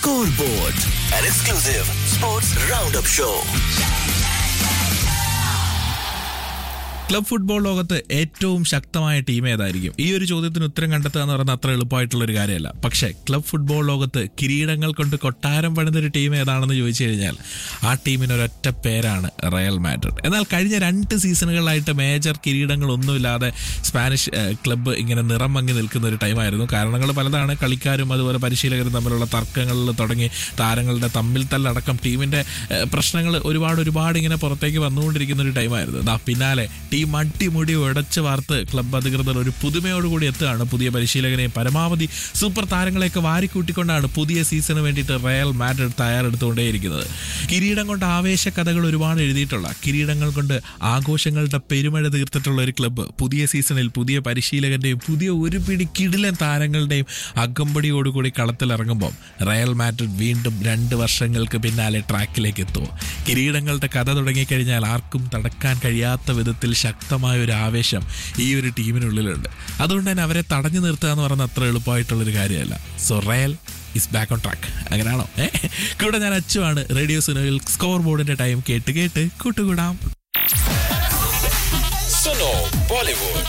Scoreboard, an exclusive sports roundup show. Club football ലോകത്ത് ഏറ്റവും ശക്തമായ ടീം ഏതായിരിക്കും ഈ ഒരു ചോദ്യത്തിന് ഉത്തരം കണ്ടെത്തുക എന്ന് പറയുന്നത് അത്ര എളുപ്പമായിട്ടുള്ള ഒരു കാര്യമല്ല പക്ഷേ ക്ലബ് ഫുട്ബോൾ ലോകത്ത് കിരീടങ്ങൾ കൊണ്ട് കൊട്ടാരം പണിതൊരു ടീം ഏതാണെന്ന് ചോദിച്ചു കഴിഞ്ഞാൽ ആ ടീമിന് ഒരൊറ്റ പേരാണ് റയൽ മാഡ്രിഡ് എന്നാൽ കഴിഞ്ഞ രണ്ട് സീസണുകളിലായിട്ട് മേജർ കിരീടങ്ങളൊന്നുമില്ലാതെ സ്പാനിഷ് ഏഹ്, ക്ലബ്ബ് ഇങ്ങനെ നിറം മങ്ങി നിൽക്കുന്ന ഒരു ടൈമായിരുന്നു കാരണങ്ങൾ പലതാണ് കളിക്കാരും അതുപോലെ പരിശീലകരും തമ്മിലുള്ള തർക്കങ്ങളിൽ തുടങ്ങി താരങ്ങളുടെ തമ്മിൽ തല്ലടക്കം ടീമിന്റെ പ്രശ്നങ്ങൾ ഒരുപാട് ഒരുപാട് ഇങ്ങനെ പുറത്തേക്ക് വന്നുകൊണ്ടിരിക്കുന്ന ഒരു ടൈമായിരുന്നു ദാ പിന്നാലെ ടീം അടിമുടി ഉടച്ച് വാർത്ത് ക്ലബ്ബ് അധികൃതർ ഒരു പുതുമയോടുകൂടി എത്തുകയാണ് പുതിയ പരിശീലകനെ പരമാവധി സൂപ്പർ താരങ്ങളെയൊക്കെ വാരിക്കൂട്ടിക്കൊണ്ടാണ് പുതിയ സീസണിന് വേണ്ടിയിട്ട് റയൽ മാഡ്രിഡ് തയ്യാറെടുത്തുകൊണ്ടേയിരിക്കുന്നത് കിരീടം കൊണ്ട് ആവേശ കഥകൾ ഒരുപാട് എഴുതിയിട്ടുള്ള കിരീടങ്ങൾ കൊണ്ട് ആഘോഷങ്ങളുടെ പെരുമഴ തീർത്തിട്ടുള്ള ഒരു ക്ലബ്ബ് പുതിയ സീസണിൽ പുതിയ പരിശീലകന്റെയും പുതിയ ഒരു പിടി കിടിലൻ താരങ്ങളുടെയും അകമ്പടിയോടുകൂടി കളത്തിലിറങ്ങുമ്പോൾ റയൽ മാഡ്രിഡ് വീണ്ടും രണ്ട് വർഷങ്ങൾക്ക് പിന്നാലെ ട്രാക്കിലേക്ക് എത്തുമോ കിരീടങ്ങളുടെ കഥ തുടങ്ങിക്കഴിഞ്ഞാൽ ആർക്കും തടക്കാൻ കഴിയാത്ത വിധത്തിൽ ശക്തമായ ഒരു ആവേശം ഈ ഒരു ടീമിനുള്ളിലുണ്ട് അതുകൊണ്ട് തന്നെ അവരെ തടഞ്ഞു നിർത്തുക എന്ന് പറയുന്നത് അത്ര എളുപ്പമായിട്ടുള്ളൊരു കാര്യമല്ല so Real is back on track അങ്ങനെയാണോ ഏ കൂടെ ഞാൻ അച്ചുവാണ് റേഡിയോ സുനോയിൽ സ്കോർ ബോർഡിന്റെ ടൈം കേട്ട് കേട്ട് കൂട്ടുകൂടാം Suno Bollywood.